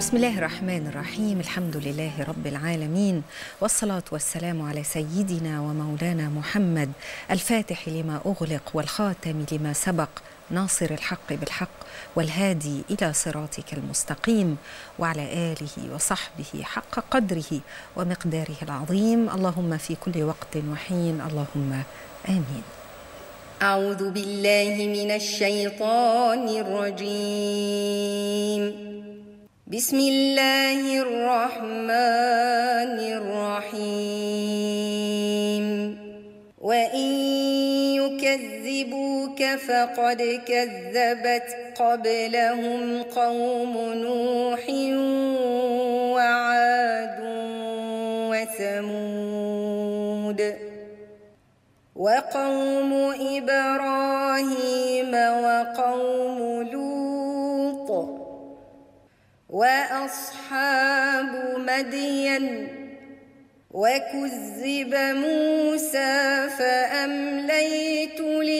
بسم الله الرحمن الرحيم الحمد لله رب العالمين والصلاة والسلام على سيدنا ومولانا محمد الفاتح لما أغلق والخاتم لما سبق ناصر الحق بالحق والهادي إلى صراطك المستقيم وعلى آله وصحبه حق قدره ومقداره العظيم اللهم في كل وقت وحين اللهم آمين أعوذ بالله من الشيطان الرجيم بسم الله الرحمن الرحيم وإن يكذبوك فقد كذبت قبلهم قوم نوح وعاد وثمود وقوم إبراهيم وقوم لوط وأصحاب مدين وكذب موسى فأمليت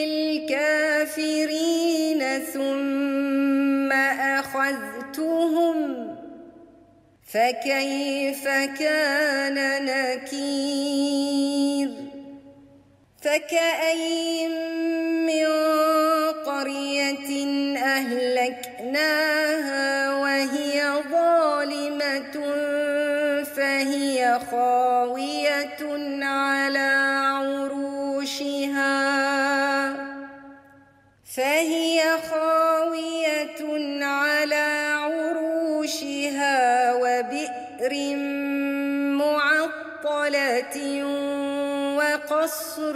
للكافرين ثم أخذتهم فكيف كان نكير فكأي من قرية أهلكناها وهي ظالمة فهي خاوية على عروشها فهي خاوية على عروشها وبئر معطلة وقصر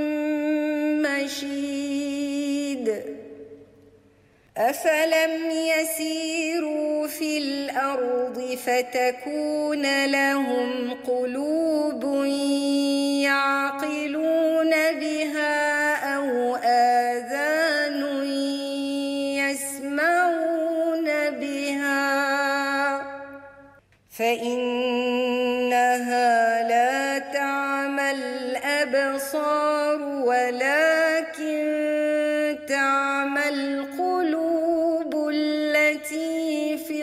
مشيد أفلم يسيروا في الأرض فتكون لهم قلوب يعقلون بها أو آذان يسمعون بها فإنها لا تعمى الأبصار ولكن تعمى القلوب التي في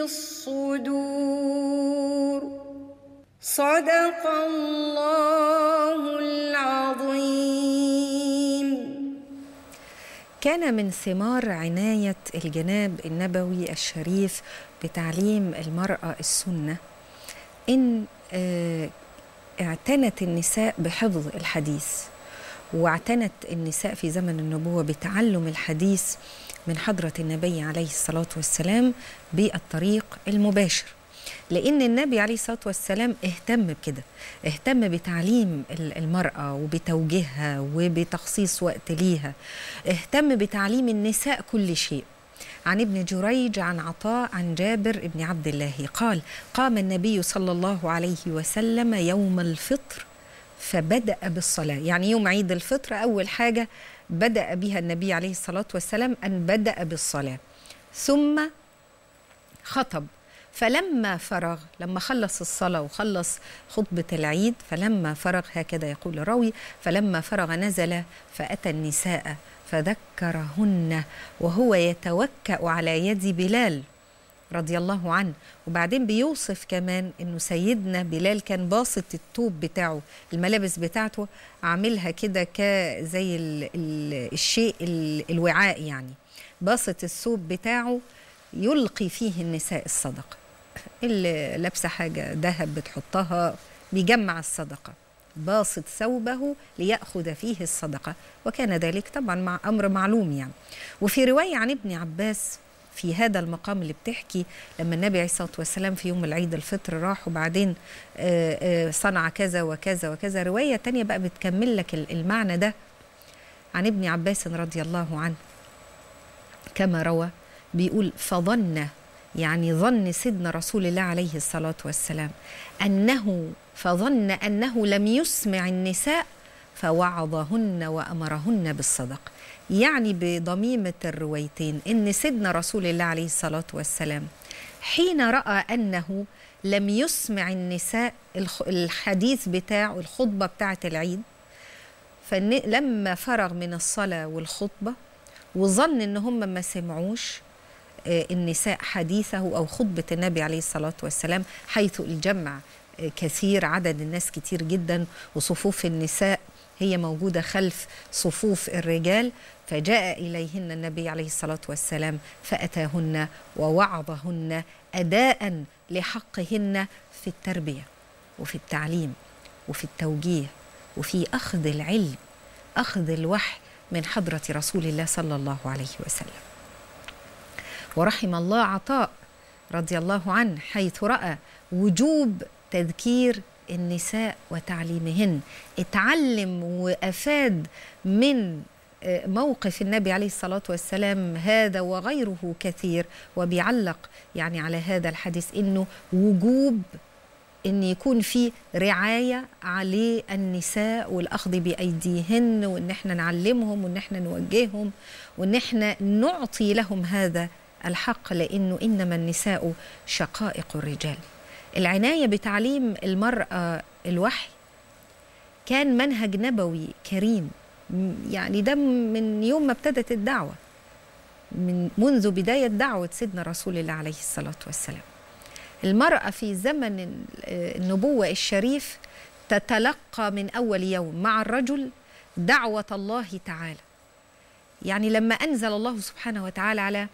الصدور صدق الله العظيم كان من ثمار عناية الجناب النبوي الشريف بتعليم المرأة السنة إن آه، اعتنت النساء بحفظ الحديث واعتنت النساء في زمن النبوة بتعلم الحديث من حضرة النبي عليه الصلاة والسلام بالطريق المباشر لأن النبي عليه الصلاة والسلام اهتم بكده اهتم بتعليم ال- المرأة وبتوجيهها وبتخصيص وقت ليها اهتم بتعليم النساء كل شيء عن ابن جريج عن عطاء عن جابر بن عبد الله قال قام النبي صلى الله عليه وسلم يوم الفطر فبدأ بالصلاة يعني يوم عيد الفطر أول حاجة بدأ بها النبي عليه الصلاة والسلام أن بدأ بالصلاة ثم خطب فلما فرغ لما خلص الصلاة وخلص خطبة العيد فلما فرغ هكذا يقول الراوي فلما فرغ نزل فأتى النساء فذكرهن وهو يتوكأ على يد بلال رضي الله عنه وبعدين بيوصف كمان انه سيدنا بلال كان باسط التوب بتاعه الملابس بتاعته عاملها كده كزي ال ال الشيء ال الوعاء يعني باسط الثوب بتاعه يلقي فيه النساء الصدقه اللي لابسه حاجه ذهب بتحطها بيجمع الصدقه باسط ثوبه ليأخذ فيه الصدقة وكان ذلك طبعا مع أمر معلوم يعني وفي رواية عن ابن عباس في هذا المقام اللي بتحكي لما النبي عليه الصلاة والسلام في يوم العيد الفطر راح وبعدين آه، آه، صنع كذا وكذا وكذا رواية تانية بقى بتكمل لك ال- المعنى ده عن ابن عباس رضي الله عنه كما روى بيقول فظن يعني ظن سيدنا رسول الله عليه الصلاة والسلام أنه فظن أنه لم يسمع النساء فوعظهن وأمرهن بالصدق يعني بضميمة الروايتين إن سيدنا رسول الله عليه الصلاة والسلام حين رأى أنه لم يسمع النساء الخ- الحديث بتاعه الخطبة بتاعة العيد فلما فرغ من الصلاة والخطبة وظن ان هم ما سمعوش آه، النساء حديثه أو خطبة النبي عليه الصلاة والسلام حيث الجمع آه، كثير عدد الناس كتير جدا وصفوف النساء هي موجودة خلف صفوف الرجال فجاء إليهن النبي عليه الصلاة والسلام فأتاهن ووعظهن أداء لحقهن في التربية وفي التعليم وفي التوجيه وفي أخذ العلم أخذ الوحي من حضرة رسول الله صلى الله عليه وسلم ورحم الله عطاء رضي الله عنه حيث رأى وجوب تذكير النساء وتعليمهن اتعلم وافاد من آه، موقف النبي عليه الصلاه والسلام هذا وغيره كثير وبيعلق يعني على هذا الحديث انه وجوب ان يكون في رعايه على النساء والاخذ بايديهن وان احنا نعلمهم وان احنا نوجههم وان احنا نعطي لهم هذا الحق لانه انما النساء شقائق الرجال العنايه بتعليم المراه الوحي كان منهج نبوي كريم م- يعني ده من يوم ما ابتدت الدعوه من منذ بدايه دعوه سيدنا رسول الله عليه الصلاه والسلام المراه في زمن ال- النبوه الشريف تتلقى من اول يوم مع الرجل دعوه الله تعالى يعني لما انزل الله سبحانه وتعالى على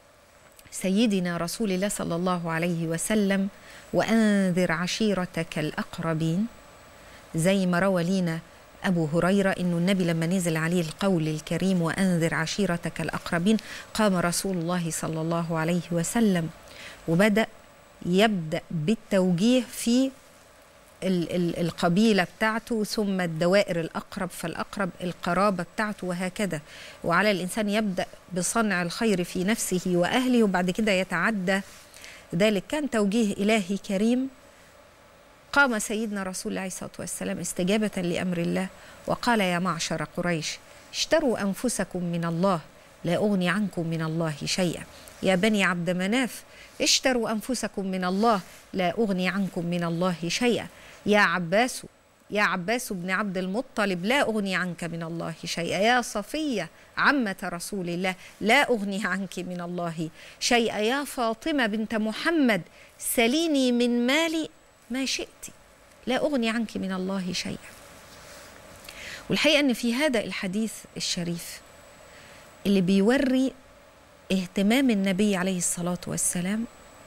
سيدنا رسول الله صلى الله عليه وسلم وانذر عشيرتك الاقربين زي ما روى لينا ابو هريره انه النبي لما نزل عليه القول الكريم وانذر عشيرتك الاقربين قام رسول الله صلى الله عليه وسلم وبدا يبدا بالتوجيه في ال- ال- القبيله بتاعته ثم الدوائر الاقرب فالاقرب القرابه بتاعته وهكذا وعلى الانسان يبدا بصنع الخير في نفسه واهله وبعد كده يتعدى ذلك كان توجيه الهي كريم قام سيدنا رسول الله عليه الصلاه والسلام استجابه لامر الله وقال يا معشر قريش اشتروا انفسكم من الله لا اغني عنكم من الله شيئا يا بني عبد مناف اشتروا انفسكم من الله لا اغني عنكم من الله شيئا يا عباس يا عباس بن عبد المطلب لا اغني عنك من الله شيئا يا صفيه عمه رسول الله لا اغني عنك من الله شيئا يا فاطمه بنت محمد سليني من مالي ما شئت لا اغني عنك من الله شيئا والحقيقه ان في هذا الحديث الشريف اللي بيوري اهتمام النبي عليه الصلاه والسلام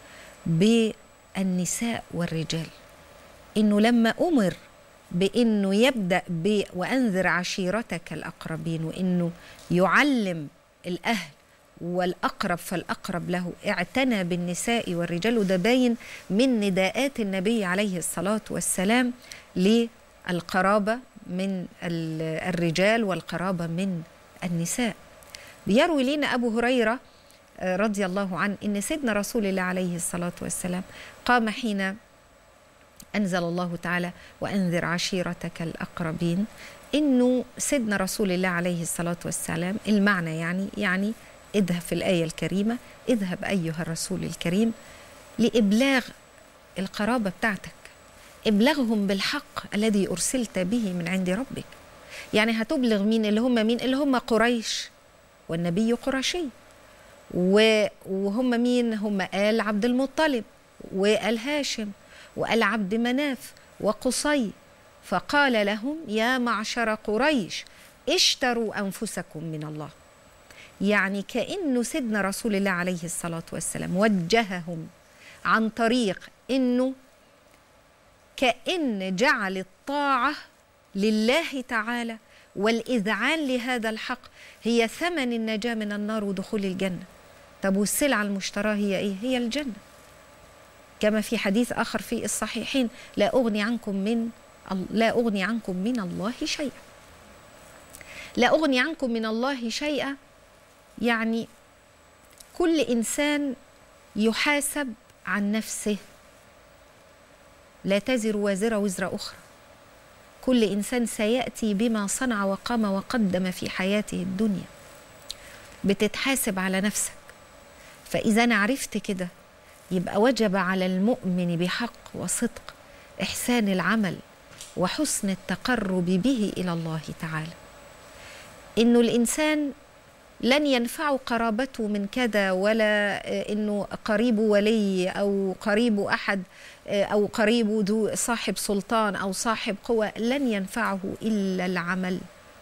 بالنساء والرجال انه لما امر بانه يبدا ب وانذر عشيرتك الاقربين وانه يعلم الاهل والاقرب فالاقرب له اعتنى بالنساء والرجال وده باين من نداءات النبي عليه الصلاه والسلام للقرابه من ال- الرجال والقرابه من النساء بيروي لنا ابو هريره آه، رضي الله عنه ان سيدنا رسول الله عليه الصلاه والسلام قام حين انزل الله تعالى وانذر عشيرتك الاقربين انه سيدنا رسول الله عليه الصلاه والسلام المعنى يعني يعني اذهب في الايه الكريمه اذهب ايها الرسول الكريم لابلاغ القرابه بتاعتك ابلغهم بالحق الذي ارسلت به من عند ربك يعني هتبلغ مين اللي هم مين اللي هم قريش والنبي قرشي و- وهم مين هم آل عبد المطلب وآل هاشم وآل عبد مناف وقصي فقال لهم يا معشر قريش اشتروا أنفسكم من الله يعني كأنه سيدنا رسول الله عليه الصلاة والسلام وجههم عن طريق أنه كأن جعل الطاعة لله تعالى والإذعان لهذا الحق هي ثمن النجاة من النار ودخول الجنة طب والسلعة المشتراة هي إيه؟ هي الجنة كما في حديث آخر في الصحيحين لا أغني عنكم من لا أغني عنكم من الله شيئا لا أغني عنكم من الله شيئا يعني كل إنسان يحاسب عن نفسه لا تزر وازرة وزر أخرى كل إنسان سيأتي بما صنع وقام وقدم في حياته الدنيا بتتحاسب على نفسك فإذا أنا عرفت كده يبقى وجب على المؤمن بحق وصدق إحسان العمل وحسن التقرب به إلى الله تعالى إنه الإنسان لن ينفعه قرابته من كذا ولا آه، انه قريبه ولي او قريبه احد آه، او قريبه ذو صاحب سلطان او صاحب قوه لن ينفعه الا العمل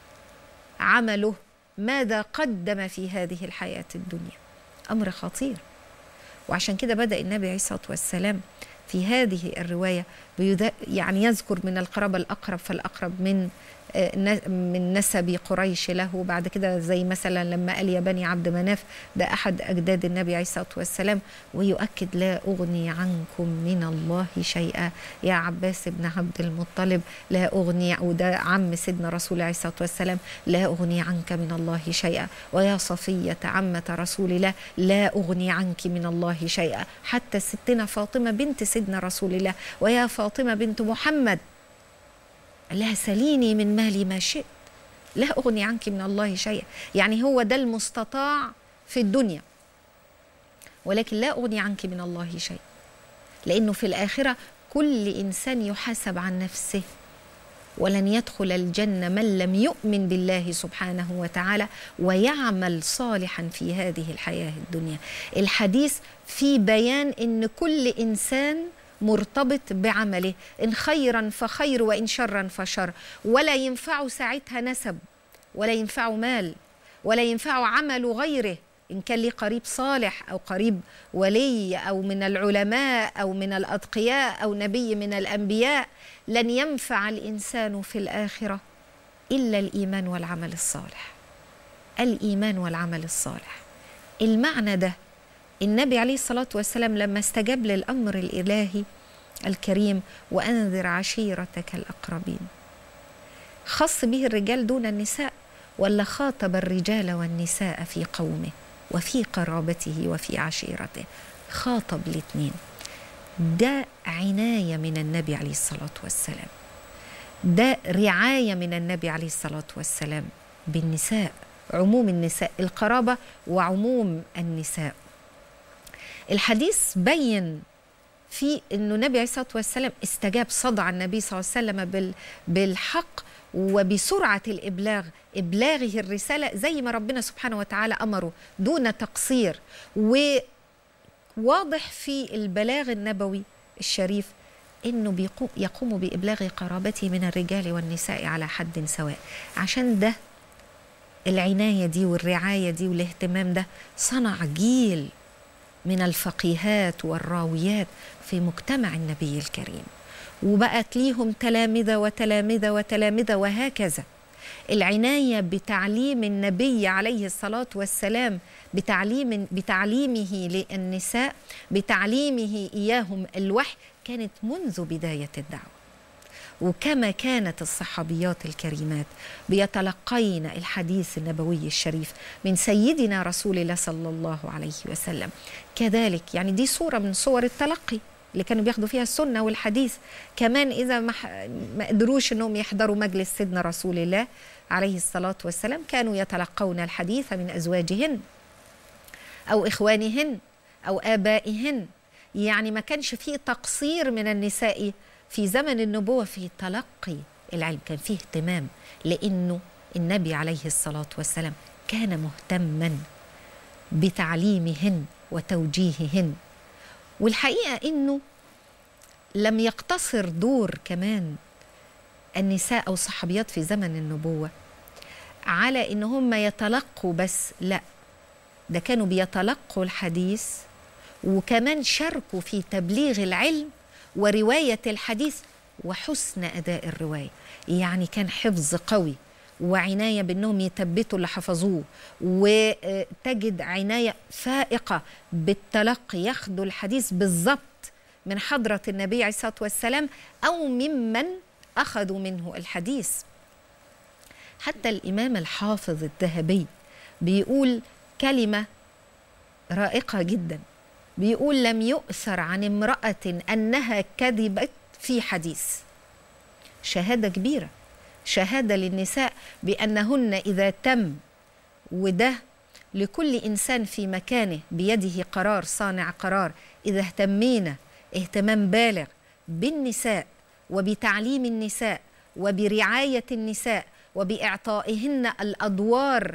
عمله ماذا قدم في هذه الحياه الدنيا امر خطير وعشان كده بدا النبي عليه الصلاه والسلام في هذه الروايه بيذا- يعني يذكر من القرابه الاقرب فالاقرب من آه، ن- من نسب قريش له بعد كده زي مثلا لما قال يا بني عبد مناف ده احد اجداد النبي عليه الصلاه والسلام ويؤكد لا اغني عنكم من الله شيئا يا عباس بن عبد المطلب لا اغني وده عم سيدنا رسول الله عليه الصلاه والسلام لا اغني عنك من الله شيئا ويا صفيه عمه رسول الله لا اغني عنك من الله شيئا حتى ستنا فاطمه بنت سيدنا رسول الله ويا فاطمه بنت محمد لا سليني من مالي ما شئت لا أغني عنك من الله شيئا يعني هو ده المستطاع في الدنيا ولكن لا أغني عنك من الله شيئا لأنه في الآخرة كل إنسان يحاسب عن نفسه ولن يدخل الجنة من لم يؤمن بالله سبحانه وتعالى ويعمل صالحا في هذه الحياة الدنيا الحديث في بيان أن كل إنسان مرتبط بعمله إن خيرا فخير وإن شرا فشر ولا ينفع ساعتها نسب ولا ينفع مال ولا ينفع عمل غيره إن كان لي قريب صالح أو قريب ولي أو من العلماء أو من الأتقياء أو نبي من الأنبياء لن ينفع الإنسان في الآخرة إلا الإيمان والعمل الصالح الإيمان والعمل الصالح المعنى ده النبي عليه الصلاة والسلام لما استجاب للأمر الإلهي الكريم وأنذر عشيرتك الأقربين خص به الرجال دون النساء ولا خاطب الرجال والنساء في قومه وفي قرابته وفي عشيرته خاطب الاثنين ده عناية من النبي عليه الصلاة والسلام ده رعاية من النبي عليه الصلاة والسلام بالنساء عموم النساء القرابة وعموم النساء الحديث بين في انه النبي عليه الصلاه والسلام استجاب صدع النبي صلى الله عليه وسلم بال بالحق وبسرعه الابلاغ ابلاغه الرساله زي ما ربنا سبحانه وتعالى امره دون تقصير وواضح في البلاغ النبوي الشريف انه بيقوم يقوم بابلاغ قرابته من الرجال والنساء على حد سواء عشان ده العنايه دي والرعايه دي والاهتمام ده صنع جيل من الفقيهات والراويات في مجتمع النبي الكريم وبقت ليهم تلامذة وتلامذة وتلامذة وهكذا العناية بتعليم النبي عليه الصلاة والسلام بتعليم بتعليمه للنساء بتعليمه إياهم الوحي كانت منذ بداية الدعوة وكما كانت الصحابيات الكريمات بيتلقين الحديث النبوي الشريف من سيدنا رسول الله صلى الله عليه وسلم كذلك يعني دي صورة من صور التلقي اللي كانوا بياخدوا فيها السنة والحديث كمان إذا ما, ما قدروش أنهم يحضروا مجلس سيدنا رسول الله عليه الصلاة والسلام كانوا يتلقون الحديث من أزواجهن أو إخوانهن أو آبائهن يعني ما كانش فيه تقصير من النساء في زمن النبوة في تلقي العلم كان فيه اهتمام لأنه النبي عليه الصلاة والسلام كان مهتما بتعليمهن وتوجيههن والحقيقة أنه لم يقتصر دور كمان النساء أو الصحابيات في زمن النبوة على أن هم يتلقوا بس لا ده كانوا بيتلقوا الحديث وكمان شاركوا في تبليغ العلم ورواية الحديث وحسن أداء الرواية يعني كان حفظ قوي وعناية بأنهم يثبتوا اللي حفظوه وتجد عناية فائقة بالتلقي ياخدوا الحديث بالضبط من حضرة النبي عليه الصلاة والسلام أو ممن أخذوا منه الحديث حتى الإمام الحافظ الذهبي بيقول كلمة رائقة جدا بيقول لم يؤثر عن امرأة أنها كذبت في حديث شهادة كبيرة شهادة للنساء بأنهن إذا تم وده لكل إنسان في مكانه بيده قرار صانع قرار إذا اهتمينا اهتمام بالغ بالنساء وبتعليم النساء وبرعاية النساء وبإعطائهن الأدوار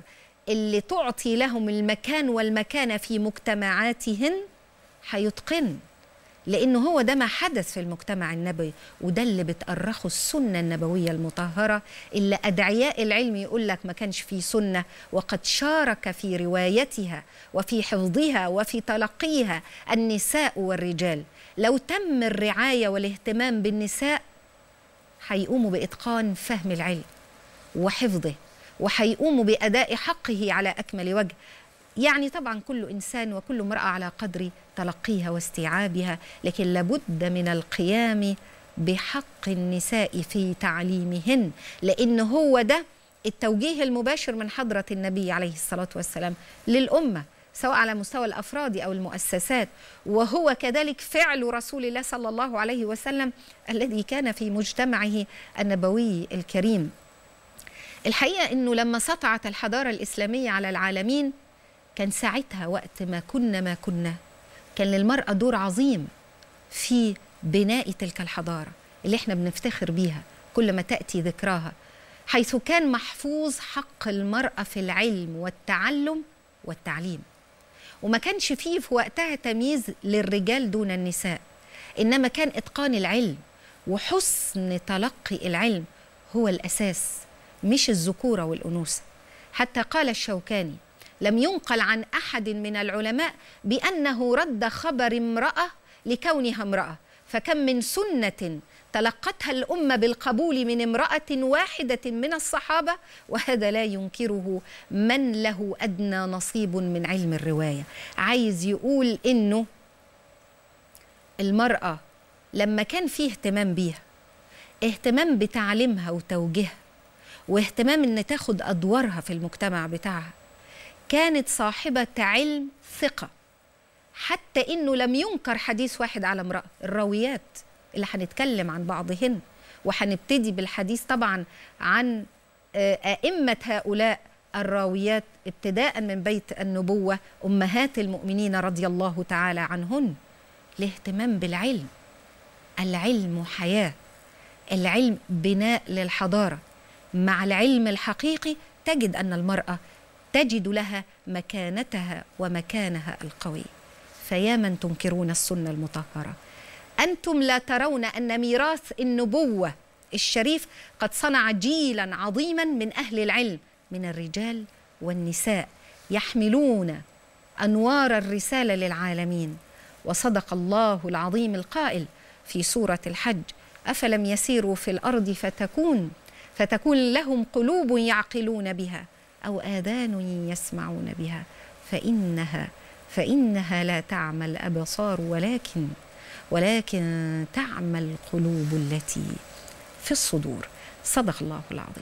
اللي تعطي لهم المكان والمكانة في مجتمعاتهن هيتقن لأنه هو ده ما حدث في المجتمع النبوي وده اللي بتأرخه السنة النبوية المطهرة اللي أدعياء العلم يقول لك ما كانش في سنة وقد شارك في روايتها وفي حفظها وفي تلقيها النساء والرجال لو تم الرعاية والاهتمام بالنساء هيقوموا بإتقان فهم العلم وحفظه وهيقوموا بأداء حقه على أكمل وجه يعني طبعا كل إنسان وكل امرأة على قدر تلقيها واستيعابها لكن لابد من القيام بحق النساء في تعليمهن لأن هو ده التوجيه المباشر من حضرة النبي عليه الصلاة والسلام للأمة سواء على مستوى الافراد او المؤسسات وهو كذلك فعل رسول الله صلى الله عليه وسلم الذي كان في مجتمعه النبوي الكريم. الحقيقه انه لما سطعت الحضاره الاسلاميه على العالمين كان ساعتها وقت ما كنا ما كنا كان للمراه دور عظيم في بناء تلك الحضاره اللي احنا بنفتخر بيها كل ما تاتي ذكراها حيث كان محفوظ حق المراه في العلم والتعلم والتعليم. وما كانش فيه في وقتها تمييز للرجال دون النساء انما كان اتقان العلم وحسن تلقي العلم هو الاساس مش الذكوره والانوثه حتى قال الشوكاني لم ينقل عن احد من العلماء بانه رد خبر امراه لكونها امراه فكم من سنه تلقتها الامه بالقبول من امراه واحده من الصحابه وهذا لا ينكره من له ادنى نصيب من علم الروايه عايز يقول انه المراه لما كان فيه اهتمام بيها اهتمام بتعليمها وتوجيهها واهتمام ان تاخد ادوارها في المجتمع بتاعها كانت صاحبه علم ثقه حتى انه لم ينكر حديث واحد على امراه الراويات اللي هنتكلم عن بعضهن وهنبتدي بالحديث طبعا عن أئمة هؤلاء الراويات ابتداء من بيت النبوة أمهات المؤمنين رضي الله تعالى عنهن الاهتمام بالعلم العلم حياة العلم بناء للحضارة مع العلم الحقيقي تجد أن المرأة تجد لها مكانتها ومكانها القوي فيا من تنكرون السنة المطهرة أنتم لا ترون أن ميراث النبوة الشريف قد صنع جيلا عظيما من أهل العلم من الرجال والنساء يحملون أنوار الرسالة للعالمين وصدق الله العظيم القائل في سورة الحج أفلم يسيروا في الأرض فتكون فتكون لهم قلوب يعقلون بها أو آذان يسمعون بها فإنها فإنها لا تعمى الأبصار ولكن ولكن تعمى القلوب التي في الصدور صدق الله العظيم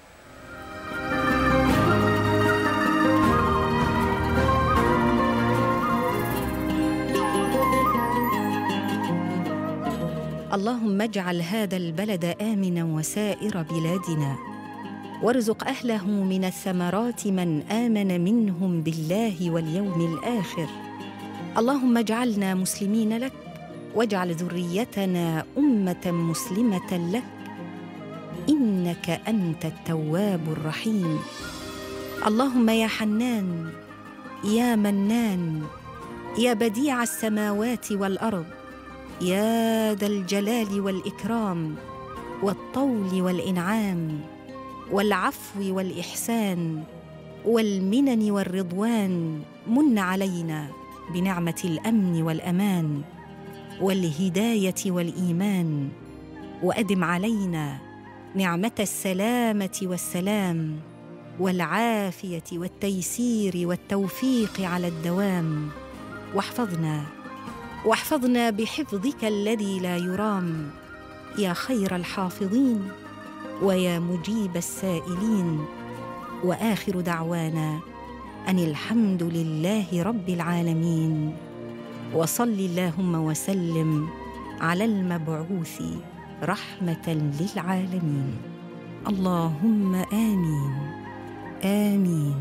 اللهم اجعل هذا البلد امنا وسائر بلادنا وارزق اهله من الثمرات من امن منهم بالله واليوم الاخر اللهم اجعلنا مسلمين لك واجعل ذريتنا امه مسلمه لك انك انت التواب الرحيم اللهم يا حنان يا منان يا بديع السماوات والارض يا ذا الجلال والاكرام والطول والانعام والعفو والاحسان والمنن والرضوان من علينا بنعمه الامن والامان والهدايه والايمان وادم علينا نعمه السلامه والسلام والعافيه والتيسير والتوفيق على الدوام واحفظنا واحفظنا بحفظك الذي لا يرام يا خير الحافظين ويا مجيب السائلين واخر دعوانا ان الحمد لله رب العالمين وصل اللهم وسلم على المبعوث رحمه للعالمين اللهم امين امين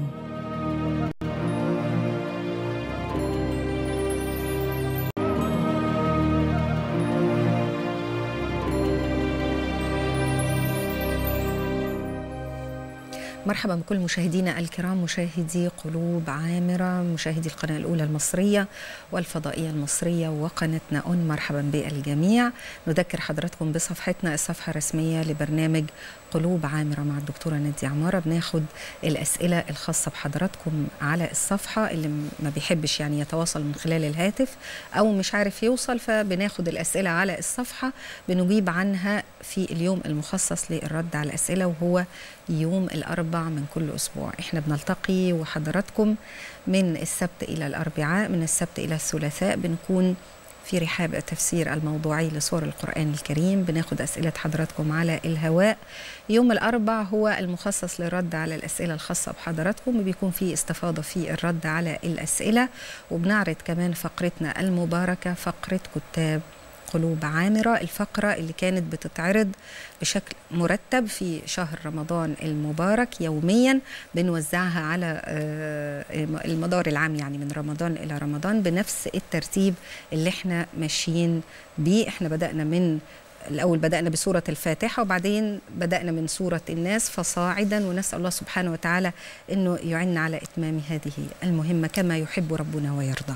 مرحبا بكل مشاهدينا الكرام مشاهدي قلوب عامرة مشاهدي القناة الأولى المصرية والفضائية المصرية وقناتنا أون مرحبا بالجميع نذكر حضراتكم بصفحتنا الصفحة الرسمية لبرنامج قلوب عامرة مع الدكتورة نادية عمارة بناخد الأسئلة الخاصة بحضراتكم على الصفحة اللي ما بيحبش يعني يتواصل من خلال الهاتف أو مش عارف يوصل فبناخد الأسئلة على الصفحة بنجيب عنها في اليوم المخصص للرد على الأسئلة وهو يوم الأربع من كل أسبوع إحنا بنلتقي وحضراتكم من السبت إلى الأربعاء من السبت إلى الثلاثاء بنكون في رحاب التفسير الموضوعي لسور القرآن الكريم بناخد أسئلة حضراتكم على الهواء يوم الأربع هو المخصص للرد على الأسئلة الخاصة بحضراتكم وبيكون في استفاضة في الرد على الأسئلة وبنعرض كمان فقرتنا المباركة فقرة كتاب قلوب عامرة الفقرة اللي كانت بتتعرض بشكل مرتب في شهر رمضان المبارك يوميا بنوزعها على المدار العام يعني من رمضان إلى رمضان بنفس الترتيب اللي احنا ماشيين بيه احنا بدأنا من الأول بدأنا بسورة الفاتحة وبعدين بدأنا من سورة الناس فصاعدا ونسأل الله سبحانه وتعالى أنه يعن على إتمام هذه المهمة كما يحب ربنا ويرضى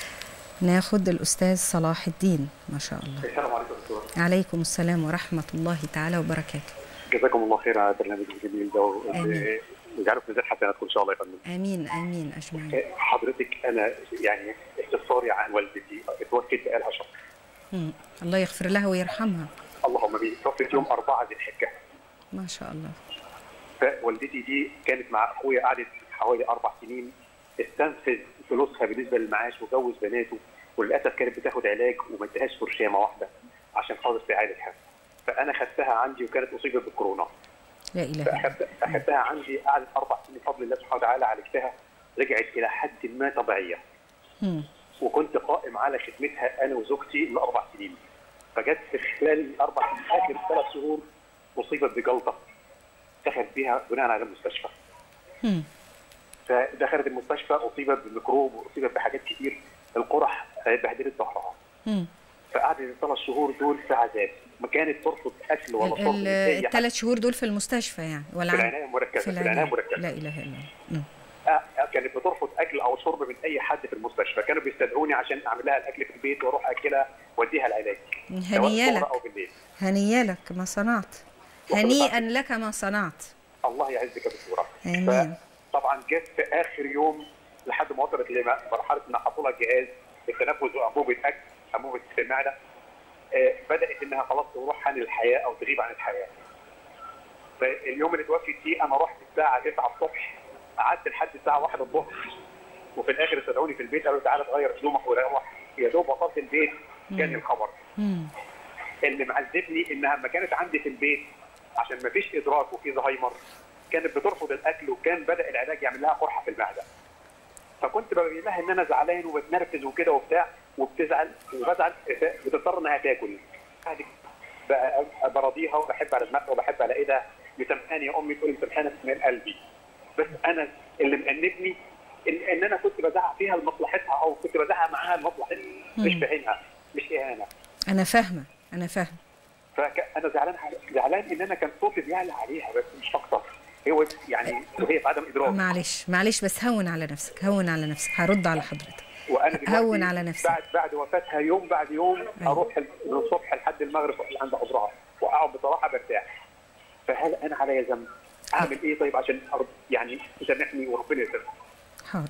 ناخد الأستاذ صلاح الدين ما شاء الله السلام عليكم دكتور عليكم السلام ورحمة الله تعالى وبركاته جزاكم الله خير على البرنامج الجميل ده آمين. ويجعله في ميزان حسناتكم ان شاء الله يا فندم آمين آمين أجمعين حضرتك انا يعني استفساري عن والدتي اتوفت بقالها شهر مم. الله يغفر لها ويرحمها اللهم امين توفت يوم 4 ذي الحجه ما شاء الله فوالدتي دي كانت مع اخويا قعدت حوالي اربع سنين استنفذ فلوسها بالنسبه للمعاش وجوز بناته وللاسف كانت بتاخد علاج وما ادهاش برشامه واحده عشان خاطر تعالجها فانا خدتها عندي وكانت اصيبت بالكورونا لا إله إلا الله فاخدت اخدتها عندي قعدت اربع سنين بفضل الله سبحانه وتعالى عالجتها رجعت الى حد ما طبيعيه مم. وكنت قائم على خدمتها انا وزوجتي لاربع سنين فجت في خلال الاربع اخر ثلاث شهور اصيبت بجلطه دخلت بها بناء على المستشفى مم. فدخلت المستشفى اصيبت بالميكروب واصيبت بحاجات كتير القرح بهدلت ظهرها مم. فقعدت الثلاث شهور دول في عذاب ما كانت ترفض اكل ولا شرب من أي حد. الثلاث شهور دول في المستشفى يعني ولا في عن- العنايه المركزه في في العنايه العناية المركزه لا إله إلا الله مم. آه، كانت بترفض اكل او شرب من اي حد في المستشفى كانوا بيستدعوني عشان اعمل لها الاكل في البيت واروح اكلها واديها العلاج سواء هنيا الظهر لك او بالليل هنيا لك ما صنعت هنيئا لك ما صنعت الله يعزك يا دكتوره آمين. طبعا جت في اخر يوم لحد ما وصلت لمرحله ان حطوا لها جهاز التنفس وانبوبه اكل انبوبه المعده آه، بدات انها خلاص تروح عن الحياه او تغيب عن الحياه فاليوم اللي توفت فيه انا رحت الساعه 9 الصبح قعدت لحد الساعه 1 الظهر وفي الاخر استدعوني في البيت قالوا تعالى تغير هدومك وروح يا دوب وصلت البيت كان الخبر مم. اللي اللي معذبني انها لما كانت عندي في البيت عشان ما فيش ادراك وفي زهايمر كانت بترفض الاكل وكان بدا العلاج يعمل لها قرحه في المعده فكنت ببين لها ان انا زعلان وبتنرفز وكده وبتاع وبتزعل وبزعل بتضطر انها تاكل بعد كده بقى براضيها وبحب على دماغها وبحب على ايدها مسامحاني يا امي تقول لي مسامحاني من قلبي بس انا اللي مأنبني ان, ان انا كنت بزعق فيها لمصلحتها او كنت بزعق معاها لمصلحتها مش مم. بعينها مش اهانه أنا فاهمة أنا فاهمة فانا زعلان زعلان ان انا كان صوتي بيعلى عليها بس مش اكتر هو يعني وهي في عدم ادراك معلش معلش بس هون على نفسك هون على نفسك هرد على حضرتك وانا دلوقتي هون على نفسك. بعد بعد وفاتها يوم بعد يوم أيوة. اروح من الصبح لحد المغرب عند عذرها واقعد بصراحه برتاح فهل انا عليا ذنب؟ اعمل ايه طيب عشان أرد يعني تسامحني وربنا يسامحني حاضر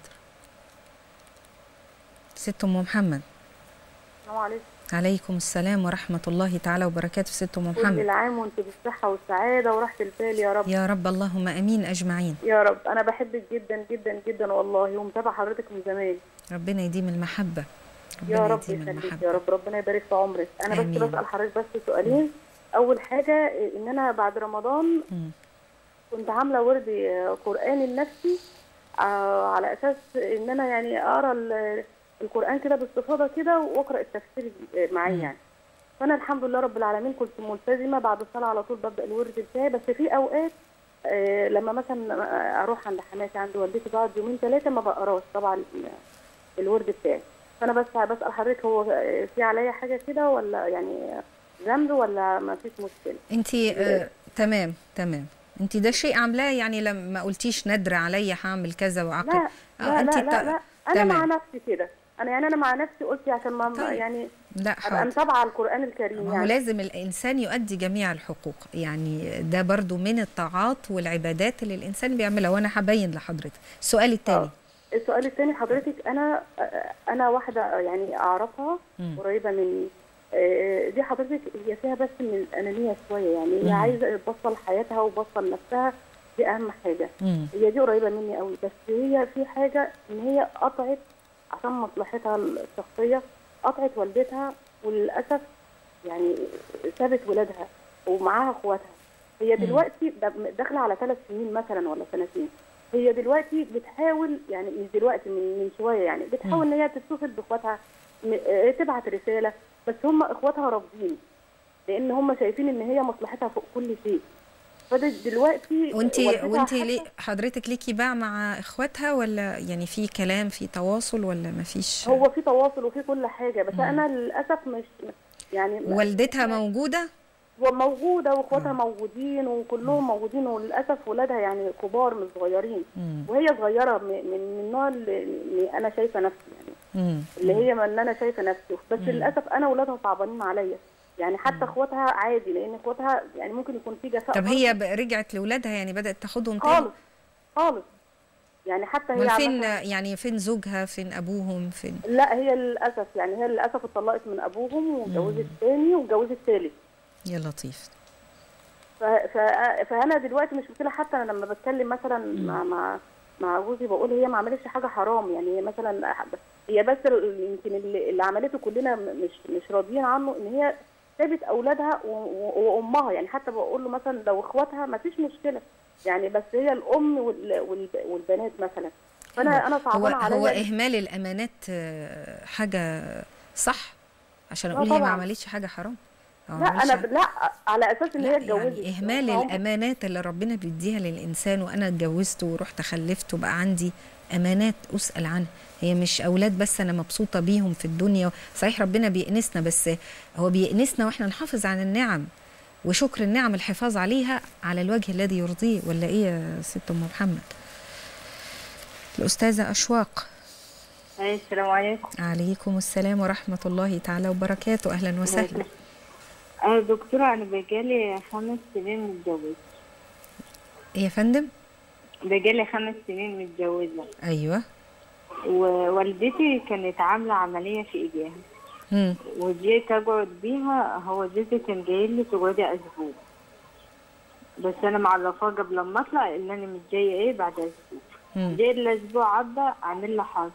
ست ام محمد السلام عليكم عليكم السلام ورحمه الله تعالى وبركاته ست ام كل محمد العام وانت بالصحة والسعادة وراحة البال يا رب يا رب اللهم امين اجمعين يا رب أنا بحبك جدا جدا جدا والله ومتابعة حضرتك من زمان ربنا يديم المحبه يا ربنا رب يديم يخليك المحبه يا رب ربنا يبارك في عمرك أنا بس آمين. بسأل حضرتك بس سؤالين أول حاجة إن أنا بعد رمضان مم. كنت عاملة ورد قرآني لنفسي آه، على أساس إن أنا يعني أقرأ ال- القرآن كده باستفاضة كده وأقرأ التفسير معاه مم. يعني فأنا الحمد لله رب العالمين كنت ملتزمة بعد الصلاة على طول ببدأ الورد بتاعي بس في أوقات آه، لما مثلا أروح عند حماتي عند والدتي بقعد يومين ثلاثة ما بقراش طبعا الورد بتاعي فأنا بس بسأل حضرتك هو في عليا حاجة كده ولا يعني ذنب ولا ما فيش مشكلة؟ انت آه تمام تمام انت ده شيء عاملاه يعني لما ما قلتيش ندر عليا هعمل كذا وعقل لا لا انت لا, لا, لا. انا تمام. مع نفسي كده انا يعني انا مع نفسي قلت عشان ما طيب. يعني لا ابقى حاضر متابعه القران الكريم ما هو يعني لازم الانسان يؤدي جميع الحقوق يعني ده برضو من الطاعات والعبادات اللي الانسان بيعملها وانا هبين لحضرتك السؤال الثاني آه. السؤال الثاني حضرتك انا انا واحده يعني اعرفها مم. قريبه مني آه، دي حضرتك هي فيها بس من الانانيه شويه يعني مم. هي عايزه تبصل حياتها وتبصل نفسها دي اهم حاجه مم. هي دي قريبه مني قوي بس هي في حاجه ان هي قطعت عشان مصلحتها الشخصيه قطعت والدتها وللاسف يعني سابت ولادها ومعاها اخواتها هي دلوقتي ده- داخله على ثلاث سنين مثلا ولا سنتين هي دلوقتي بتحاول يعني مش دلوقتي من من شويه يعني بتحاول ان هي تتصل باخواتها م- آه، تبعت رساله بس هم اخواتها رافضين لان هم شايفين ان هي مصلحتها فوق كل شيء فده دلوقتي وانت والدتها وانت حتى- ليه حضرتك ليكي باع مع اخواتها ولا يعني في كلام في تواصل ولا ما فيش هو في تواصل وفي كل حاجه بس انا للاسف مش يعني والدتها موجوده هو موجوده واخواتها موجودين وكلهم موجودين وللاسف ولادها يعني كبار مش صغيرين مم. وهي صغيره من من من النوع اللي اللي انا شايفه نفسي يعني مم. اللي هي من اللي انا شايفه نفسي بس للاسف انا ولادها صعبانين عليا يعني حتى اخواتها عادي لان اخواتها يعني ممكن يكون في جفاء طب برضه. هي ب- رجعت لاولادها يعني بدات تاخدهم تاني خالص خالص يعني حتى هي امال فين عامة- يعني فين زوجها فين ابوهم فين لا هي للاسف يعني هي للاسف اتطلقت من ابوهم واتجوزت تاني واتجوزت تالت يا لطيف ف... ف... فانا دلوقتي مش مشكله حتى انا لما بتكلم مثلا مع مع مع جوزي بقول هي ما عملتش حاجه حرام يعني هي مثلا هي بس ال- يمكن اللي, اللي عملته كلنا م- مش مش راضيين عنه ان هي سابت اولادها و... و... وامها يعني حتى بقول له مثلا لو اخواتها ما فيش مشكله يعني بس هي الام وال... وال... والبنات مثلا فانا انا هو صعبانه عليا هو اهمال الامانات آه، حاجه صح عشان آه اقول هي ما طبعاً. عملتش حاجه حرام هو لا معلش انا ب... لا على اساس ان هي لا اتجوزت يعني اهمال فهم- الامانات اللي ربنا بيديها للانسان وانا اتجوزت ورحت خلفت وبقى عندي امانات اسال عنها هي مش اولاد بس انا مبسوطه بيهم في الدنيا صحيح ربنا بيأنسنا بس هو بيأنسنا واحنا نحافظ على النعم وشكر النعم الحفاظ عليها على الوجه الذي يرضيه ولا ايه يا ست ام محمد الاستاذه اشواق أي السلام عليكم عليكم السلام ورحمه الله تعالى وبركاته اهلا وسهلا أنا دكتورة أنا بقالي خمس سنين متجوزة إيه يا فندم بقالي خمس سنين متجوزة ايوه ووالدتي كانت عاملة عملية في إيديها مم. وجيت أقعد بيها هو جوزي كان جاي لي تقعدي أسبوع بس أنا معرفاه قبل ما أطلع إن أنا مش جاية إيه بعد أسبوع مم. جيت الأسبوع عدى عامل لها حظ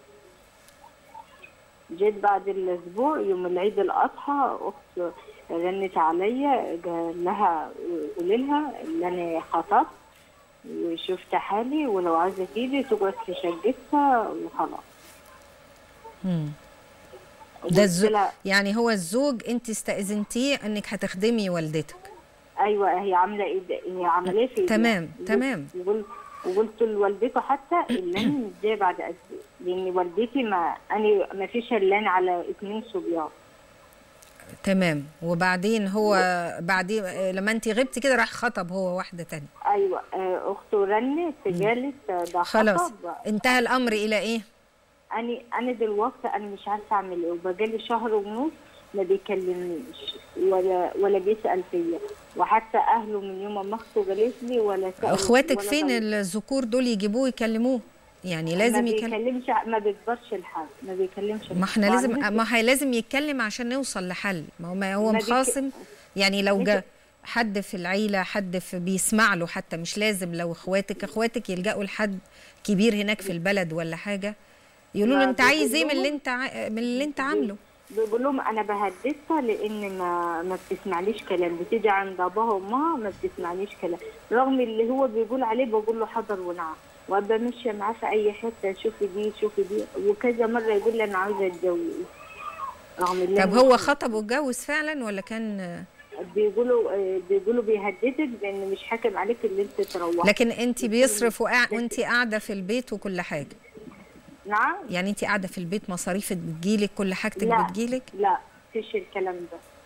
جيت بعد الأسبوع يوم العيد الأضحى أخت رنت عليا قال لها قولي لها إن أنا خطبت وشفت حالي ولو عايزة تيجي تقعد في شقتها وخلاص مم. قلت ده الزوج لها يعني هو الزوج انت استأذنتيه انك هتخدمي والدتك ايوه هي عامله ايه ده؟ هي عمليه في إيديها. تمام، وقلت- تمام. وقلت وقلت لوالدته حتى ان انا مش جايه بعد اسبوع لان والدتي ما انا ما فيش الا أنا على اثنين صبيان تمام وبعدين هو بعدين آه، لما انت غبتي كده راح خطب هو واحده تانية ايوه آه، اخته رنت قالت ده خلاص خطب انتهى الامر الى ايه انا انا دلوقتي انا مش عارفه اعمل ايه وبقالي شهر ونص ما بيكلمنيش ولا ولا بيسال فيا وحتى اهله من يوم ما اخته قالت لي ولا سأل اخواتك ولا فين ضل. الذكور دول يجيبوه يكلموه يعني لازم ما يكلم بيكلمش ما بيكبرش الحال ما بيكلمش ما احنا الحال. لازم وعندي- ما هي لازم يتكلم عشان نوصل لحل ما هو ما هو ما بيك- مخاصم يعني لو بيك- جا حد في العيله حد في بيسمع له حتى مش لازم لو اخواتك اخواتك يلجأوا لحد كبير هناك في البلد ولا حاجه يقولوا له ما انت عايز ايه من بيقولوا- اللي انت ع... من اللي انت عامله بيقول لهم انا بهددها لان ما ما بتسمعليش كلام بتيجي عند اباها وامها ما بتسمعليش كلام رغم اللي هو بيقول عليه بقول له حاضر ونعم وابقى ماشيه معاه في اي حته شوفي دي شوفي دي وكذا مره يقول لي انا عاوزه اتجوز رغم اللي طب أنا هو مش- خطب واتجوز فعلا ولا كان بيقولوا آه، بيقولوا بيهددك بان مش حاكم عليك اللي انت تروحي لكن انت بيصرف وقع... وانت قاعده في البيت وكل حاجه نعم يعني انت قاعده في البيت مصاريفك بتجيلك كل حاجتك لا بتجيلك لا فيش الكلام ده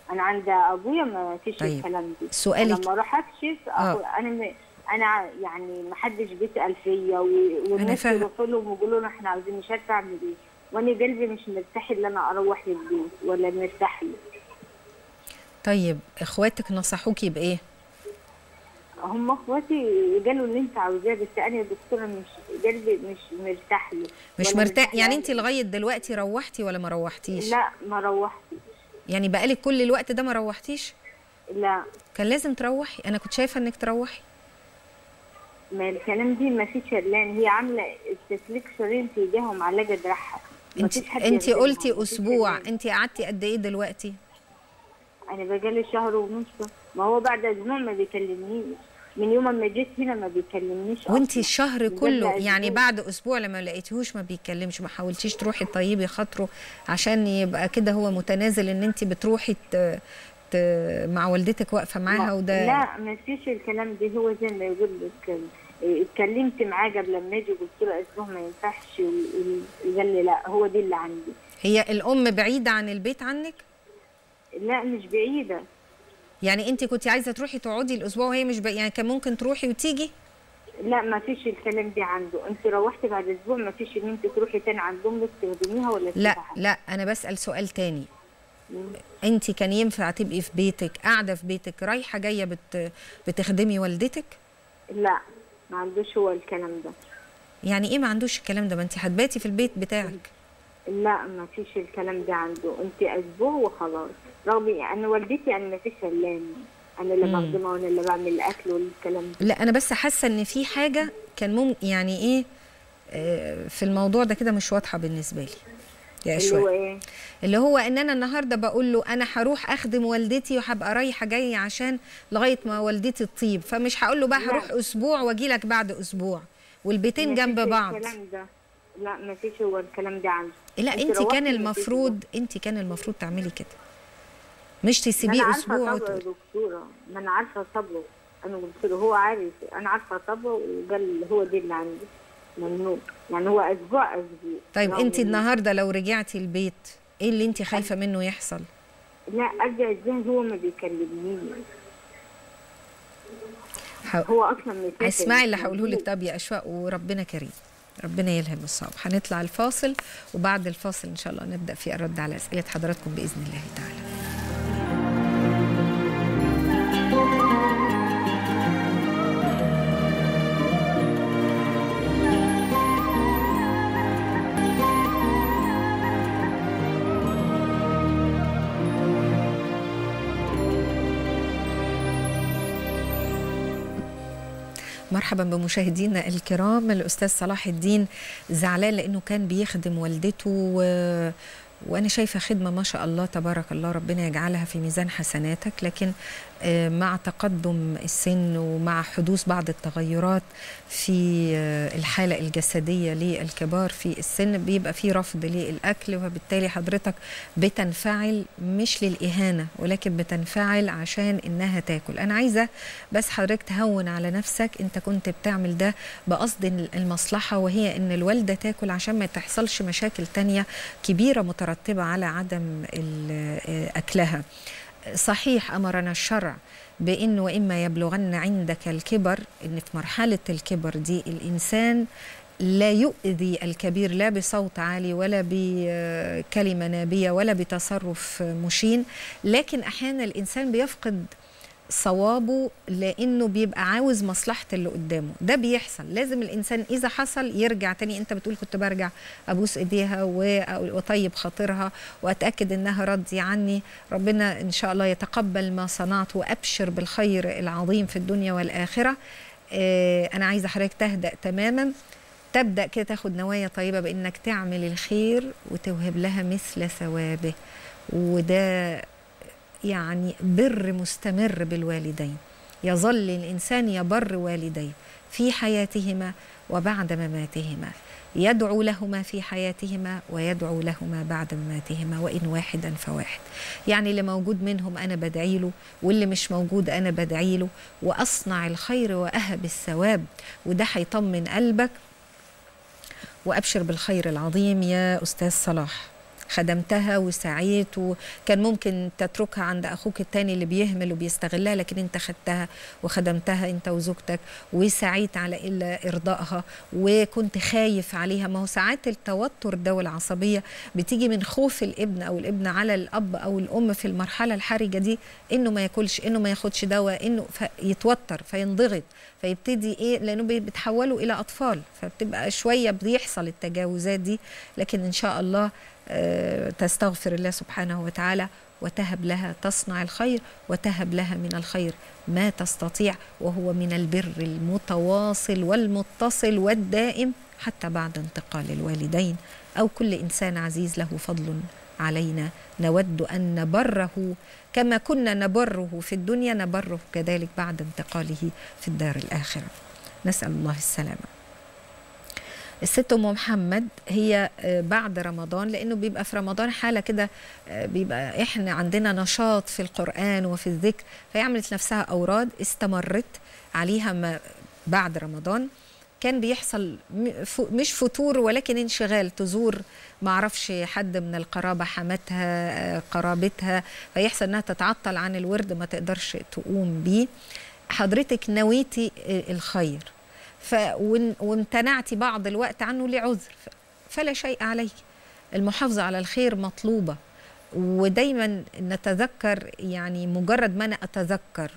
انا عند ابويا ما فيش طيب. الكلام ده سؤالك- انا ما اروح اكشف آه. أخو- انا م... انا يعني ما حدش بيسال فيا و- والناس فاهم. يروحوا لهم ويقولوا لهم احنا عاوزين مش عارفه اعمل ايه وانا قلبي مش مرتاح ان انا اروح للبيت ولا مرتاح له طيب اخواتك نصحوكي بايه هم اخواتي قالوا اللي انت عاوزاه بس انا يا دكتوره مش قلبي مش مرتاح له مش ولا مرتاح يعني له. انت لغايه دلوقتي روحتي ولا ما روحتيش لا ما روحتش يعني بقالك كل الوقت ده ما روحتيش لا كان لازم تروحي انا كنت شايفه انك تروحي ما الكلام دي ما فيش شلان هي عامله استسليك شرايين في ايديها ومعلقه دراعها ما انت فيش حد انت يخدمها، قلتي ما فيش اسبوع شلان. انت قعدتي قد ايه دلوقتي انا بقالي شهر ونص ما هو بعد اسبوع ما بيكلمنيش من يوم ما جيت هنا ما بيكلمنيش وانت أصلاً. الشهر بجد كله يعني أسبوع. بعد اسبوع لما لقيتيهوش ما بيتكلمش ما حاولتيش تروحي تطيبي خاطره عشان يبقى كده هو متنازل ان انت بتروحي ت... ت... مع والدتك واقفه معاها وده لا ما فيش الكلام ده هو زي ما يقول لك إيه، اتكلمت معاه قبل ما اجي قلت له اسبوع ما ينفعش و- و- قال لي لا هو دي اللي عندي هي الام بعيده عن البيت عنك لا مش بعيده يعني انت كنت عايزه تروحي تقعدي الاسبوع وهي مش بقى يعني كان ممكن تروحي وتيجي لا ما فيش الكلام ده عنده انت روحتي بعد اسبوع ما فيش ان انت تروحي تاني عند امك تخدميها ولا لا تسيبها. لا انا بسال سؤال تاني انت كان ينفع تبقي في بيتك قاعده في بيتك رايحه جايه بت... بتخدمي والدتك لا ما عندوش هو الكلام ده يعني ايه ما عندوش الكلام ده ما انت هتباتي في البيت بتاعك لا ما فيش الكلام ده عنده انت اسبوع وخلاص رغم انا والدتي انا ما فيش علان انا اللي مم. بخدمها وانا اللي بعمل الاكل والكلام ده لا انا بس حاسه ان في حاجه كان ممكن يعني ايه آه، في الموضوع ده كده مش واضحه بالنسبه لي يا اللي هو اشواق ايه اللي هو ان انا النهارده بقول له انا هروح اخدم والدتي وهبقى رايحه جايه عشان لغايه ما والدتي تطيب فمش هقول له بقى لا. هروح اسبوع واجي لك بعد اسبوع والبيتين ما جنب فيش بعض الكلام ده لا ما فيش هو الكلام ده عنده لا انت انت روحتي كان ما فيش المفروض انت كان المفروض تعملي كده مش ما انا تسيبيه عارفه اسبوع طبعه يا وت... دكتوره ما انا عارفه طبعه انا قلت له هو عارف انا عارفه طبعه وقال هو دي اللي عندي ممنوع يعني هو اسبوع اسبوع طيب رغم انت إن- النهارده لو رجعتي البيت ايه اللي انت خايفه منه يحصل لا ارجع ازاي هو ما بيكلمنيش ح... هو اصلا مسافر اسمعي اللي مش هقوله لك موجود. طب يا اشواق وربنا كريم ربنا يلهم الصعب هنطلع الفاصل وبعد الفاصل ان شاء الله نبدا في الرد على اسئله حضراتكم باذن الله تعالى مرحبا بمشاهدينا الكرام الاستاذ صلاح الدين زعلان لانه كان بيخدم والدته و... وانا شايفه خدمه ما شاء الله تبارك الله ربنا يجعلها في ميزان حسناتك لكن آه، مع تقدم السن ومع حدوث بعض التغيرات في آه، الحاله الجسديه للكبار في السن بيبقى في رفض للاكل وبالتالي حضرتك بتنفعل مش للاهانه ولكن بتنفعل عشان انها تاكل انا عايزه بس حضرتك تهون على نفسك انت كنت بتعمل ده بقصد المصلحه وهي ان الوالده تاكل عشان ما تحصلش مشاكل تانية كبيره مترتبه على عدم ال- آه، اكلها صحيح امرنا الشرع بان واما يبلغن عندك الكبر ان في مرحله الكبر دي الانسان لا يؤذي الكبير لا بصوت عالي ولا بكلمه نابيه ولا بتصرف مشين لكن احيانا الانسان بيفقد صوابه لانه بيبقى عاوز مصلحه اللي قدامه ده بيحصل لازم الانسان اذا حصل يرجع تاني انت بتقول كنت برجع ابوس ايديها و- واطيب خاطرها واتاكد انها راضيه عني ربنا ان شاء الله يتقبل ما صنعت وابشر بالخير العظيم في الدنيا والاخره آه، انا عايزه حضرتك تهدأ تماما تبدأ كده تاخد نوايا طيبة بإنك تعمل الخير وتوهب لها مثل ثوابه وده يعني بر مستمر بالوالدين يظل الإنسان يبر والديه في حياتهما وبعد مماتهما يدعو لهما في حياتهما ويدعو لهما بعد مماتهما وإن واحدا فواحد يعني اللي موجود منهم أنا بدعي له واللي مش موجود أنا بدعي له وأصنع الخير وأهب الثواب وده هيطمن قلبك وأبشر بالخير العظيم يا أستاذ صلاح خدمتها وسعيت وكان ممكن تتركها عند اخوك التاني اللي بيهمل وبيستغلها لكن انت خدتها وخدمتها انت وزوجتك وسعيت على الا ارضائها وكنت خايف عليها ما هو ساعات التوتر ده والعصبيه بتيجي من خوف الابن او الابن على الاب او الام في المرحله الحرجه دي انه ما ياكلش انه ما ياخدش دواء انه يتوتر فينضغط فيبتدي ايه لانه بيتحولوا الى اطفال فبتبقى شويه بيحصل التجاوزات دي لكن ان شاء الله آه، تستغفر الله سبحانه وتعالى وتهب لها تصنع الخير وتهب لها من الخير ما تستطيع وهو من البر المتواصل والمتصل والدائم حتى بعد انتقال الوالدين او كل انسان عزيز له فضل علينا نود ان نبره كما كنا نبره في الدنيا نبره كذلك بعد انتقاله في الدار الاخره نسال الله السلامه الست ام محمد هي آه، بعد رمضان لانه بيبقى في رمضان حاله كده آه، بيبقى احنا عندنا نشاط في القران وفي الذكر فهي عملت نفسها اوراد استمرت عليها ما بعد رمضان كان بيحصل م- ف- مش فتور ولكن انشغال تزور ما اعرفش حد من القرابه حماتها آه، قرابتها فيحصل انها تتعطل عن الورد ما تقدرش تقوم بيه حضرتك نويتي آه، الخير ف وان- وامتنعتي بعض الوقت عنه لعذر ف- فلا شيء عليك المحافظة على الخير مطلوبة ودايما نتذكر يعني مجرد ما أنا أتذكر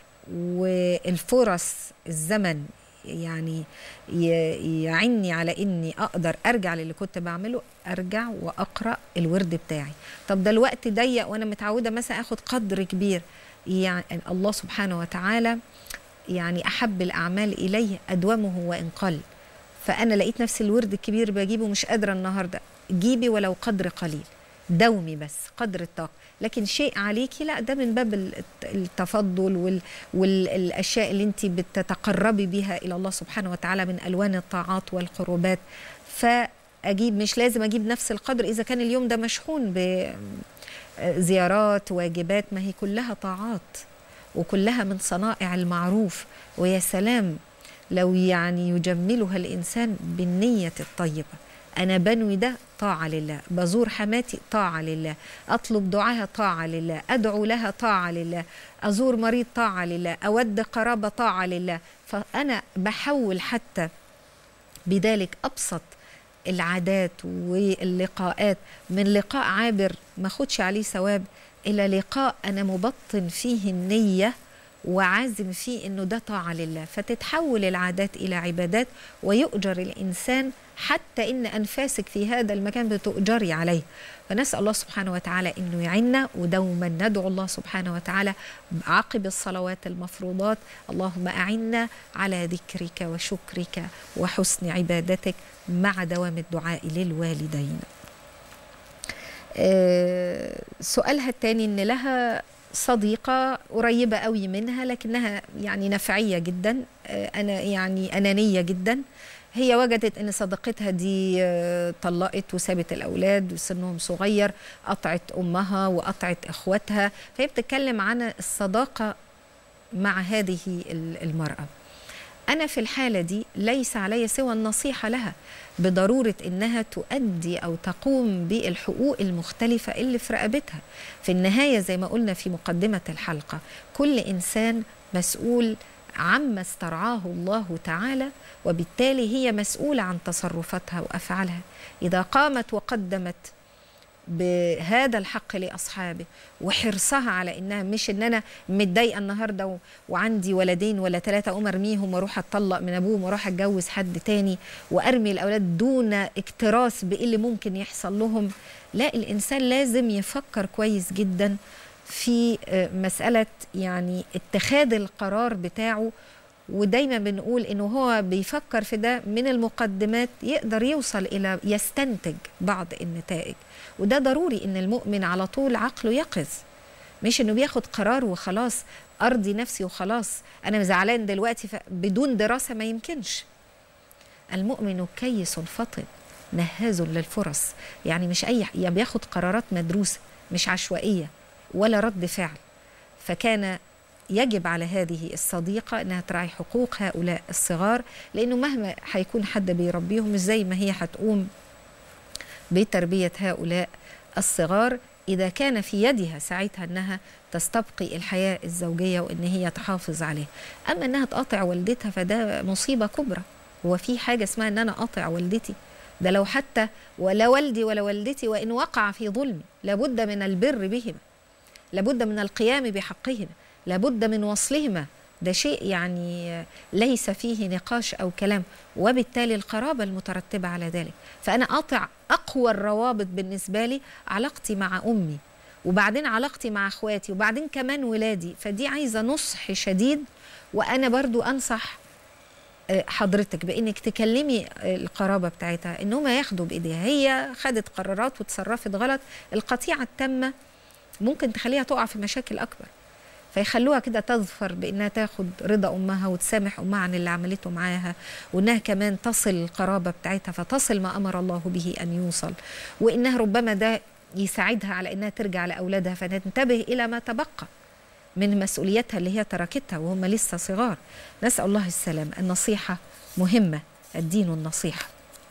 والفرص الزمن يعني ي- يعني على اني اقدر ارجع للي كنت بعمله ارجع واقرا الورد بتاعي طب ده الوقت ضيق وانا متعوده مثلا اخد قدر كبير يعني الله سبحانه وتعالى يعني احب الاعمال اليه ادومه وان قل فانا لقيت نفسي الورد الكبير بجيبه مش قادره النهارده جيبي ولو قدر قليل دومي بس قدر الطاقه لكن شيء عليكي لا ده من باب ال- التفضل وال والاشياء اللي انت بتتقربي بها الى الله سبحانه وتعالى من الوان الطاعات والقربات فاجيب مش لازم اجيب نفس القدر اذا كان اليوم ده مشحون بزيارات واجبات ما هي كلها طاعات وكلها من صنائع المعروف ويا سلام لو يعني يجملها الانسان بالنيه الطيبه انا بنوي ده طاعه لله بزور حماتي طاعه لله اطلب دعاها طاعه لله ادعو لها طاعه لله ازور مريض طاعه لله اود قرابه طاعه لله فانا بحول حتى بذلك ابسط العادات واللقاءات من لقاء عابر ما اخدش عليه ثواب الى لقاء انا مبطن فيه النيه وعازم فيه انه ده طاعه لله فتتحول العادات الى عبادات ويؤجر الانسان حتى ان انفاسك في هذا المكان بتؤجري عليه فنسال الله سبحانه وتعالى انه يعيننا ودوما ندعو الله سبحانه وتعالى عقب الصلوات المفروضات اللهم اعنا على ذكرك وشكرك وحسن عبادتك مع دوام الدعاء للوالدين آه، سؤالها الثاني ان لها صديقة قريبة قوي منها لكنها يعني نفعية جدا آه، أنا يعني أنانية جدا هي وجدت ان صديقتها دي آه، طلقت وسابت الاولاد وسنهم صغير قطعت امها وقطعت اخواتها فهي بتتكلم عن الصداقه مع هذه ال- المراه انا في الحاله دي ليس علي سوى النصيحه لها بضروره انها تؤدي او تقوم بالحقوق المختلفه اللي في رقبتها في النهايه زي ما قلنا في مقدمه الحلقه كل انسان مسؤول عما استرعاه الله تعالى وبالتالي هي مسؤوله عن تصرفاتها وافعالها اذا قامت وقدمت بهذا الحق لاصحابه وحرصها على انها مش ان انا متضايقه النهارده و- وعندي ولدين ولا ثلاثه اقوم ارميهم واروح اتطلق من ابوهم واروح اتجوز حد تاني وارمي الاولاد دون اكتراث بايه اللي ممكن يحصل لهم لا الانسان لازم يفكر كويس جدا في آه، مساله يعني اتخاذ القرار بتاعه ودايما بنقول انه هو بيفكر في ده من المقدمات يقدر يوصل الى يستنتج بعض النتائج وده ضروري ان المؤمن على طول عقله يقظ مش انه بياخد قرار وخلاص ارضي نفسي وخلاص انا زعلان دلوقتي ف- بدون دراسه ما يمكنش المؤمن كيس فطن نهاز للفرص يعني مش اي يعني بياخد قرارات مدروسه مش عشوائيه ولا رد فعل فكان يجب على هذه الصديقة أنها تراعي حقوق هؤلاء الصغار لأنه مهما هيكون حد بيربيهم مش زي ما هي هتقوم بتربية هؤلاء الصغار إذا كان في يدها ساعتها أنها تستبقي الحياة الزوجية وإن هي تحافظ عليها أما أنها تقاطع والدتها فده مصيبة كبرى هو في حاجة اسمها أن أنا أقاطع والدتي ده لو حتى ولا والدي ولا والدتي وإن وقع في ظلمي لابد من البر بهما لابد من القيام بحقهما لابد من وصلهما ده شيء يعني ليس فيه نقاش أو كلام وبالتالي القرابة المترتبة على ذلك فأنا أقطع أقوى الروابط بالنسبة لي علاقتي مع أمي وبعدين علاقتي مع أخواتي وبعدين كمان ولادي فدي عايزة نصح شديد وأنا برضو أنصح آه، حضرتك بانك تكلمي القرابه بتاعتها انهم ياخدوا بايديها هي خدت قرارات وتصرفت غلط القطيعه التامه ممكن تخليها تقع في مشاكل اكبر فيخلوها كده تظفر بانها تاخد رضا امها وتسامح امها عن اللي عملته معاها وانها كمان تصل القرابه بتاعتها فتصل ما امر الله به ان يوصل وانها ربما ده يساعدها على انها ترجع لاولادها فتنتبه الى ما تبقى من مسؤوليتها اللي هي تركتها وهم لسه صغار نسال الله السلام النصيحه مهمه الدين النصيحه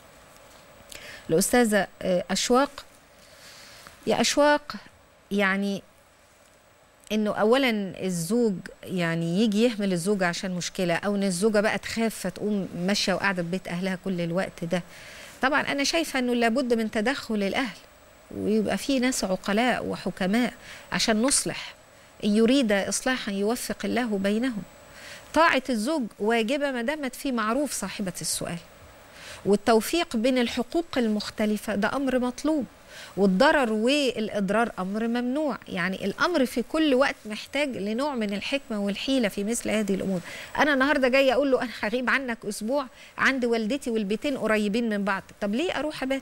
الاستاذه آه، اشواق يا اشواق يعني انه اولا الزوج يعني يجي يهمل الزوجه عشان مشكله او ان الزوجه بقى تخاف فتقوم ماشيه وقاعده في بيت اهلها كل الوقت ده طبعا انا شايفه انه لابد من تدخل الاهل ويبقى في ناس عقلاء وحكماء عشان نصلح ان يريد اصلاحا يوفق الله بينهم طاعه الزوج واجبه ما دامت في معروف صاحبه السؤال والتوفيق بين الحقوق المختلفه ده امر مطلوب والضرر والاضرار امر ممنوع يعني الامر في كل وقت محتاج لنوع من الحكمه والحيله في مثل هذه الامور انا النهارده جايه اقول له انا هغيب عنك اسبوع عند والدتي والبيتين قريبين من بعض طب ليه اروح ابات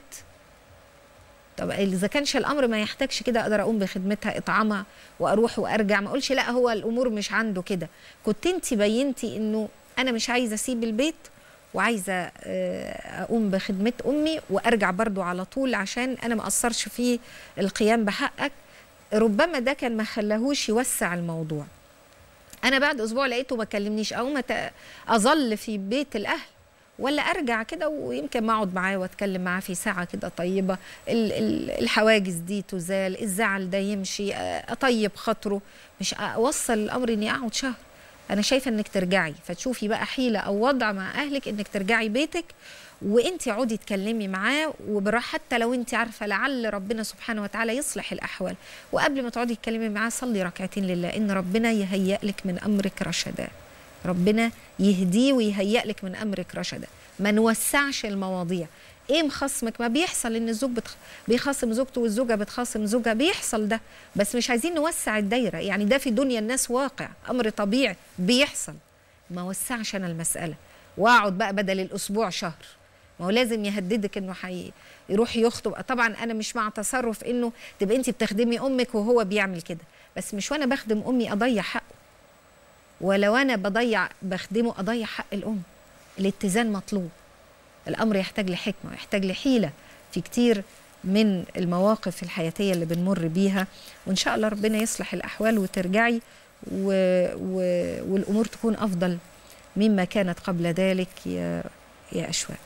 طب اذا كانش الامر ما يحتاجش كده اقدر اقوم بخدمتها اطعامها واروح وارجع ما اقولش لا هو الامور مش عنده كده كنت انت بينتي انه انا مش عايزه اسيب البيت وعايزه آه، اقوم بخدمه امي وارجع برضو على طول عشان انا ما اقصرش في القيام بحقك ربما ده كان ما خلاهوش يوسع الموضوع انا بعد اسبوع لقيته ما كلمنيش او ما ت- اظل في بيت الاهل ولا ارجع كده ويمكن ما اقعد معاه واتكلم معاه في ساعه كده طيبه ال- ال- الحواجز دي تزال الزعل ده يمشي آه، اطيب خاطره مش اوصل الامر اني اقعد شهر انا شايفه انك ترجعي فتشوفي بقى حيله او وضع مع اهلك انك ترجعي بيتك وانت عودي تكلمي معاه وبراحه حتى لو انت عارفه لعل ربنا سبحانه وتعالى يصلح الاحوال وقبل ما تقعدي تكلمي معاه صلي ركعتين لله ان ربنا يهيئ لك من امرك رشدا ربنا يهديه ويهيئ لك من امرك رشدا ما نوسعش المواضيع ايه مخصمك ما بيحصل ان الزوج بتخ... بيخاصم زوجته والزوجه بتخاصم زوجها بيحصل ده بس مش عايزين نوسع الدايره يعني ده في دنيا الناس واقع امر طبيعي بيحصل ما وسعش انا المساله واقعد بقى بدل الاسبوع شهر ما هو لازم يهددك انه حي... يروح يخطب طبعا انا مش مع تصرف انه تبقى انت بتخدمي امك وهو بيعمل كده بس مش وانا بخدم امي اضيع حقه ولو انا بضيع بخدمه اضيع حق الام الاتزان مطلوب الامر يحتاج لحكمه ويحتاج لحيله في كتير من المواقف الحياتيه اللي بنمر بيها وان شاء الله ربنا يصلح الاحوال وترجعي و... و... والامور تكون افضل مما كانت قبل ذلك يا يا اشواق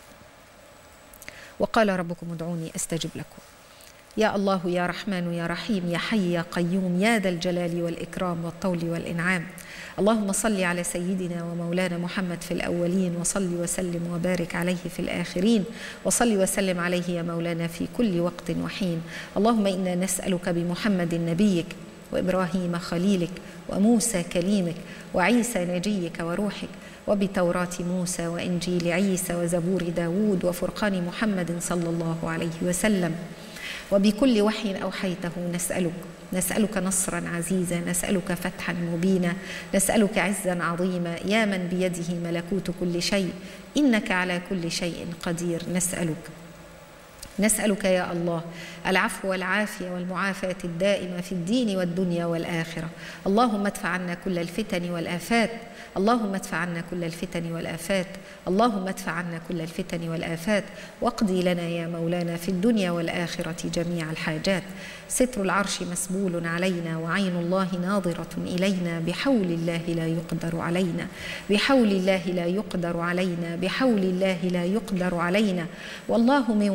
وقال ربكم ادعوني استجب لكم يا الله يا رحمن يا رحيم يا حي يا قيوم يا ذا الجلال والإكرام والطول والإنعام اللهم صل على سيدنا ومولانا محمد في الأولين وصل وسلم وبارك عليه في الآخرين وصل وسلم عليه يا مولانا في كل وقت وحين اللهم إنا نسألك بمحمد نبيك وإبراهيم خليلك وموسى كليمك وعيسى نجيك وروحك وبتوراة موسى وإنجيل عيسى وزبور داود وفرقان محمد صلى الله عليه وسلم وبكل وحي أوحيته نسألك نسألك نصرا عزيزا نسألك فتحا مبينا نسألك عزا عظيما يا من بيده ملكوت كل شيء إنك على كل شيء قدير نسألك نسألك يا الله العفو والعافية والمعافاة الدائمة في الدين والدنيا والآخرة اللهم ادفع عنا كل الفتن والآفات اللهم ادفع عنا كل الفتن والآفات اللهم ادفع عنا كل الفتن والآفات واقضي لنا يا مولانا في الدنيا والآخرة جميع الحاجات ستر العرش مسبول علينا وعين الله ناظرة إلينا بحول الله لا يقدر علينا بحول الله لا يقدر علينا بحول الله لا يقدر علينا والله من ورائه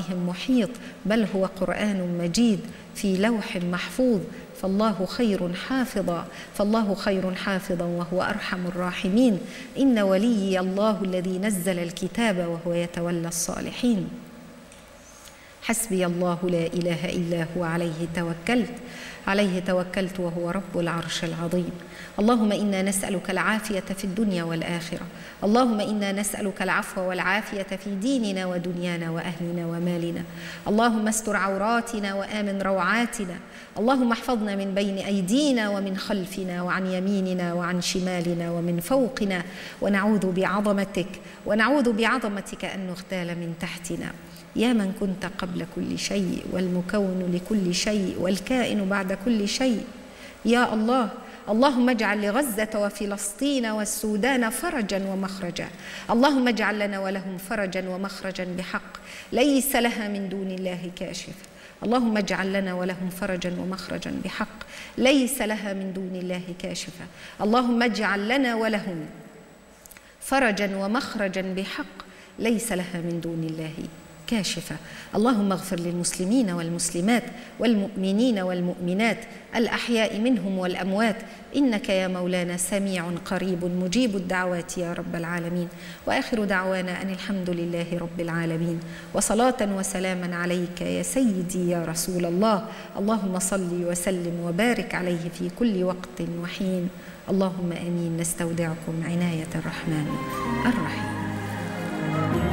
ورائهم محيط بل هو قرآن مجيد في لوح محفوظ فالله خير حافظا فالله خير حافظا وهو ارحم الراحمين ان وليي الله الذي نزل الكتاب وهو يتولى الصالحين حسبي الله لا اله الا هو عليه توكلت عليه توكلت وهو رب العرش العظيم اللهم انا نسالك العافيه في الدنيا والاخره اللهم انا نسالك العفو والعافيه في ديننا ودنيانا واهلنا ومالنا اللهم استر عوراتنا وامن روعاتنا اللهم احفظنا من بين ايدينا ومن خلفنا وعن يميننا وعن شمالنا ومن فوقنا ونعوذ بعظمتك ونعوذ بعظمتك ان نغتال من تحتنا يا من كنت قبل كل شيء والمكون لكل شيء والكائن بعد كل شيء يا الله اللهم اجعل لغزة وفلسطين والسودان فرجا ومخرجا اللهم اجعل لنا ولهم فرجا ومخرجا بحق ليس لها من دون الله كاشف اللهم اجعل لنا ولهم فرجا ومخرجا بحق ليس لها من دون الله كاشفة اللهم اجعل لنا ولهم فرجا ومخرجا بحق ليس لها من دون الله كاشفة اللهم اغفر للمسلمين والمسلمات والمؤمنين والمؤمنات الأحياء منهم والأموات إنك يا مولانا سميع قريب مجيب الدعوات يا رب العالمين وآخر دعوانا أن الحمد لله رب العالمين وصلاة وسلاما عليك يا سيدي يا رسول الله اللهم صل وسلم وبارك عليه في كل وقت وحين اللهم امين نستودعكم عنايه الرحمن الرحيم